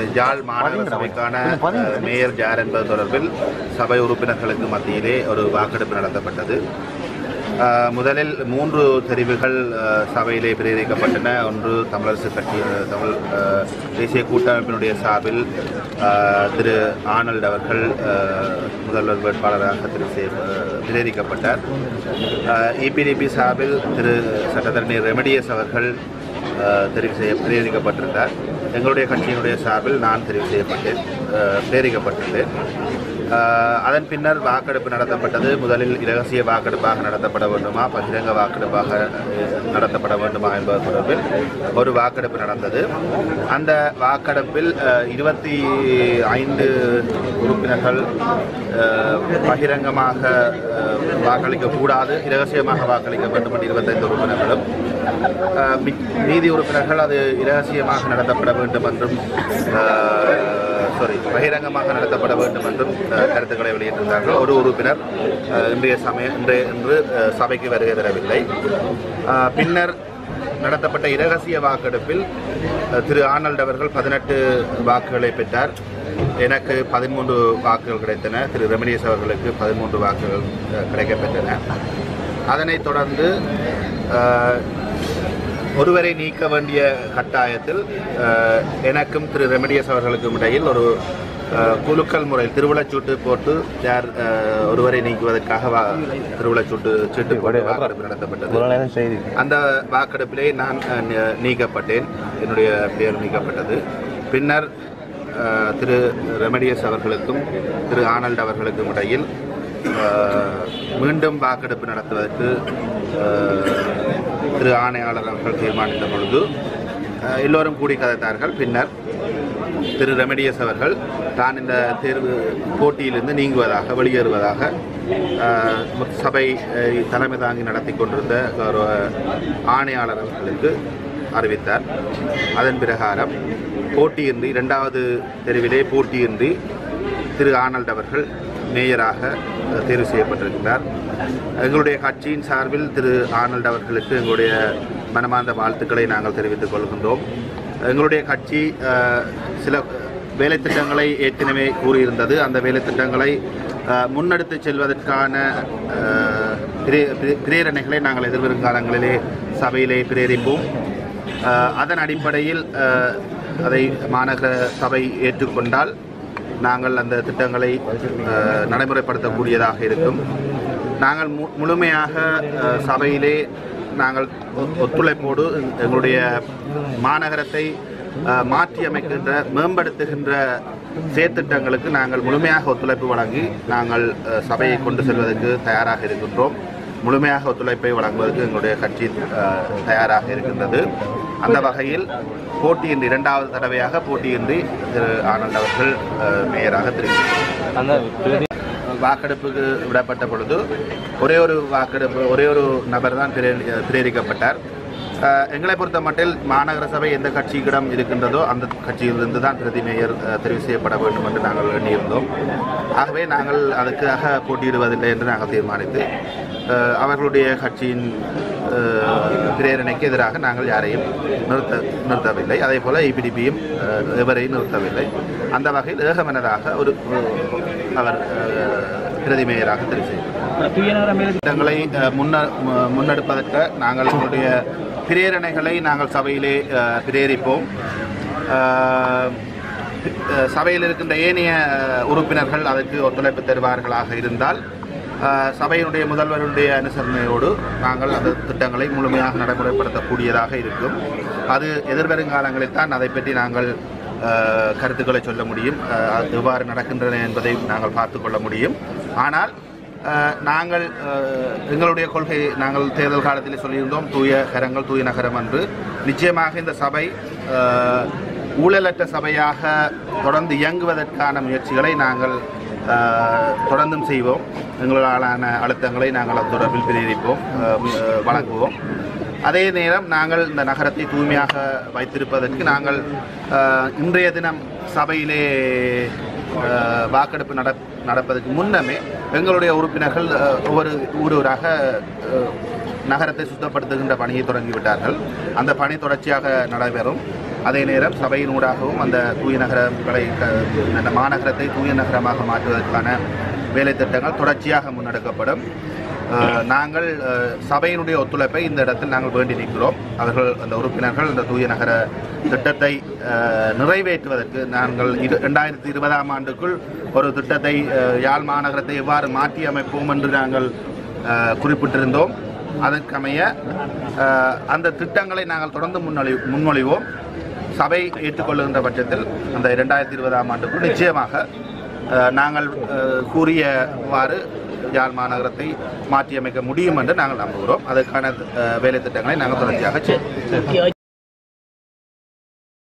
யாழ் மாநகர சபைக்கான அஹ், மேயர் யார் என்பது தொடர்பில் சபை உறுப்பினர்களுக்கு மத்தியிலே ஒரு வாக்கெடுப்பு நடத்தப்பட்டது அஹ், முதலில் மூன்று தெரிவுகள் அஹ், சபையிலே பிரேரிக்கப்பட்டன ஒன்று தமிழரசு கட்சி அஹ், தமிழ் அஹ், தேசிய கூட்டமைப்பினுடைய சார்பில் அஹ், திரு ஆனல்ட் அவர்கள் அஹ், முதல்வர் வேட்பாளராக திரு பிரேரிக்கப்பட்டார் இபிடிபி சார்பில் திரு சட்டத்தரணி ரெமடியஸ் அவர்கள் அஹ், தெரிவு செய்ய பிரேரிக்கப்பட்டிருந்தார் எங்களுடைய கட்சியினுடைய சார்பில் நான் தெரிவு செய்யப்பட்டேன் அஹ், பிரேரிக்கப்பட்டிருந்தேன் அஹ், அதன் பின்னர் வாக்கெடுப்பு நடத்தப்பட்டது முதலில் இரகசிய வாக்கெடுப்பாக நடத்தப்பட வேண்டுமா பகிரங்க வாக்கெடுப்பாக அஹ், நடத்தப்பட வேண்டுமா என்பது தொடர்பில் ஒரு வாக்கெடுப்பு நடந்தது அந்த வாக்கெடுப்பில் அஹ், இருபத்தி ஐந்து உறுப்பினர்கள் அஹ், பகிரங்கமாக அஹ், வாக்களிக்க கூடாது இரகசியமாக வாக்களிக்க வேண்டும் என்று இருபத்தைந்து உறுப்பினர்களும் அஹ், மி- மீதி உறுப்பினர்கள் அது இரகசியமாக நடத்தப்பட வேண்டும் என்றும் சாரி பகிரங்கமாக நடத்தப்பட வேண்டும் என்றும் அஹ், கருத்துக்களை வெளியிட்டிருந்தார்கள் ஒரு உறுப்பினர் அஹ், இன்றைய சமய இன்றைய இன்று அஹ், சபைக்கு வருகை தரவில்லை அஹ், பின்னர் நடத்தப்பட்ட இரகசிய வாக்கெடுப்பில் அஹ், திரு ஆனல்ட் அவர்கள் பதினெட்டு வாக்குகளை பெற்றார் எனக்கு பதிமூன்று வாக்குகள் கிடைத்தன திரு ரெமடியஸ் அவர்களுக்கு பதிமூன்று வாக்குகள் அஹ், கிடைக்கப்பெற்றன அதனைத் தொடர்ந்து அஹ், ஒருவரை நீக்க வேண்டிய கட்டாயத்தில் அஹ், எனக்கும் திரு ரெமடியஸ் அவர்களுக்கும் இடையில் ஒரு அஹ், குலுக்கல் முறையில் திருவிழச்சூட்டு போட்டு யார் அஹ், ஒருவரை நீக்குவதற்காக வா- திருவிழச்சூட்டு சீட்டு போட்டு வாக்கெடுப்பு நடத்தப்பட்டது அந்த வாக்கெடுப்பிலே நான் அஹ், நீ- நீக்கப்பட்டேன் என்னுடைய பெயர் நீக்கப்பட்டது பின்னர் அஹ், திரு ரெமடியஸ் அவர்களுக்கும் திரு ஆனல்ட் அவர்களுக்கும் இடையில் அஹ், மீண்டும் வாக்கெடுப்பு நடத்துவதற்கு அஹ், திரு ஆணையாளர் அவர்கள் தீர்மானித்த பொழுது அஹ், எல்லோரும் கூடி கதைத்தார்கள் பின்னர் திரு ரெமடியஸ் அவர்கள் தான் இந்த தேர்வு போட்டியிலிருந்து நீங்குவதாக வெளியேறுவதாக அஹ், சபை அஹ், தலைமை தாங்கி நடத்தி கொண்டிருந்த கௌரவ ஆணையாளர் அவர்களுக்கு அறிவித்தார் அதன் பிரகாரம் போட்டியின்றி இரண்டாவது தெருவிலே போட்டியின்றி திரு ஆனல்ட் அவர்கள் மேயராக அஹ், தேர்வு செய்யப்பட்டிருக்கிறார் எங்களுடைய கட்சியின் சார்பில் திரு ஆனல்ட் அவர்களுக்கு எங்களுடைய மனமார்ந்த வாழ்த்துக்களை நாங்கள் தெரிவித்துக் கொள்கின்றோம் எங்களுடைய கட்சி அஹ், சில வேலை திட்டங்களை ஏற்கனவே கூறியிருந்தது அந்த வேலை திட்டங்களை அஹ், முன்னெடுத்து செல்வதற்கான அஹ், பிரே- பிரே- பிரேரணைகளை நாங்கள் எதிர்வரும் காலங்களிலே சபையிலே பிரேரிப்போம் அஹ், அதன் அடிப்படையில் அஹ், அதை மாநகர சபை ஏற்றுக்கொண்டால் நாங்கள் அந்த திட்டங்களை அஹ், நடைமுறைப்படுத்தக்கூடியதாக இருக்கும் நாங்கள் மு முழுமையாக அஹ், சபையிலே நாங்கள் ஒ- ஒத்துழைப்போடு எங்களுடைய மாநகரத்தை அஹ், மாற்றி அமைக்கின்ற மேம்படுத்துகின்ற செயற்திட்டங்களுக்கு நாங்கள் முழுமையாக ஒத்துழைப்பு வழங்கி நாங்கள் அஹ், சபையை கொண்டு செல்வதற்கு தயாராக இருக்கின்றோம் முழுமையாக ஒத்துழைப்பை வழங்குவதற்கு எங்களுடைய கட்சி அஹ், தயாராக இருக்கின்றது அந்த வகையில் போட்டியின்றி இரண்டாவது தடவையாக போட்டியின்றி திரு ஆனந்த் அவர்கள் அஹ், மேயராக தெரிவித்தார் வாக்கெடுப்புக்கு விடப்பட்ட பொழுது ஒரே ஒரு வாக்கெடுப்பு ஒரே ஒரு நபர் தான் பிரே- பிரேரிக்கப்பட்டார் அஹ், எங்களை பொறுத்த மட்டில் மாநகர சபை எந்த கட்சியிடம் இருக்கின்றதோ அந்த கட்சியிலிருந்து தான் பிரதி மேயர் அஹ், தெரிவு செய்யப்பட வேண்டும் என்று நாங்கள் எண்ணியிருந்தோம் ஆகவே நாங்கள் அதுக்காக போட்டியிடுவதில்லை என்று நாங்கள் தீர்மானித்து அஹ், அவர்களுடைய கட்சியின் அஹ், பிரேரணைக்கு எதிராக நாங்கள் யாரையும் நிறுத்த நிறுத்தவில்லை அதே போல இபிடிபியும் எவரையும் நிறுத்தவில்லை அந்த வகையில் ஏகமனதாக ஒரு ஒரு- அவர் அஹ், பிரதி மேயராக தெரிவு செய்தார் திட்டங்களை அஹ், முன்ன மு- முன்னெடுப்பதற்கு நாங்கள் எங்களுடைய பிரேரணைகளை நாங்கள் சபையிலே அஹ், பிரேரிப்போம் அஹ், அஹ், சபையில் இருக்கின்ற ஏனைய அஹ், உறுப்பினர்கள் அதற்கு ஒத்துழைப்பு தருவார்களாக இருந்தால் அஹ், சபையினுடைய முதல்வருடைய அனுசரணையோடு நாங்கள் அந்த திட்டங்களை முழுமையாக நடைமுறைப்படுத்தக்கூடியதாக இருக்கும் அது எதிர்வரும் காலங்களில் தான் அதை பற்றி நாங்கள் அஹ், கருத்துக்களை சொல்ல முடியும் அஹ், அது எவ்வாறு நடக்கின்றன என்பதை நாங்கள் பார்த்து கொள்ள முடியும் ஆனால் அஹ், நாங்கள் அஹ், எங்களுடைய கொள்கை நாங்கள் தேர்தல் காலத்தில் சொல்லியிருந்தோம் தூய கரங்கள் தூய நகரம் என்று நிச்சயமாக இந்த சபை அஹ், ஊழலற்ற சபையாக தொடர்ந்து இயங்குவதற்கான முயற்சிகளை நாங்கள் அஹ், தொடர்ந்தும் செய்வோம் எங்களாலான அழுத்தங்களை நாங்கள் அது தொடர்பில் பிரேரிப்போம் அஹ், அஹ், வழங்குவோம் அதே நேரம் நாங்கள் இந்த நகரத்தை தூய்மையாக வைத்திருப்பதற்கு நாங்கள் அஹ், இன்றைய தினம் சபையிலே அஹ், வாக்கெடுப்பு நட நடப்பதற்கு முன்னமே எங்களுடைய உறுப்பினர்கள் அஹ், ஒவ்வொரு ஊர் ஊராக அஹ், நகரத்தை சுத்தப்படுத்துகின்ற பணியை தொடங்கிவிட்டார்கள் அந்த பணி தொடர்ச்சியாக நடைபெறும் அதே நேரம் சபையினூடாகவும் அந்த தூய நகரங்களை க- அந்த மாநகரத்தை தூய நகரமாக மாற்றுவதற்கான வேலை திட்டங்கள் தொடர்ச்சியாக முன்னெடுக்கப்படும் அஹ், நாங்கள் அஹ், சபையினுடைய ஒத்துழைப்பை இந்த இடத்தில் நாங்கள் வேண்டி நிற்கிறோம் அவர்கள் அந்த உறுப்பினர்கள் இந்த தூய நகர திட்டத்தை அஹ், நிறைவேற்றுவதற்கு நாங்கள் இரு ரெண்டாயிரத்தி இருபதாம் ஆண்டுக்குள் ஒரு திட்டத்தை அஹ், யாழ் மாநகரத்தை எவ்வாறு மாற்றி அமைப்போம் என்று நாங்கள் அஹ், குறிப்பிட்டிருந்தோம் அதற்கமைய அஹ், அந்த திட்டங்களை நாங்கள் தொடர்ந்து முன்மொழி முன்மொழிவோம் சபை ஏற்றுக்கொள்ளுகின்ற பட்சத்தில் அந்த இரண்டாயிரத்தி இருபதாம் ஆண்டுக்குள் நிச்சயமாக அஹ், நாங்கள் அஹ், கூறியவாறு யாழ் மாநகரத்தை மாற்றியமைக்க முடியும் என்று நாங்கள் நம்புகிறோம் அதற்கான அஹ், வேலை திட்டங்களை நாங்கள் தொடர்ச்சியாக செய்வோம்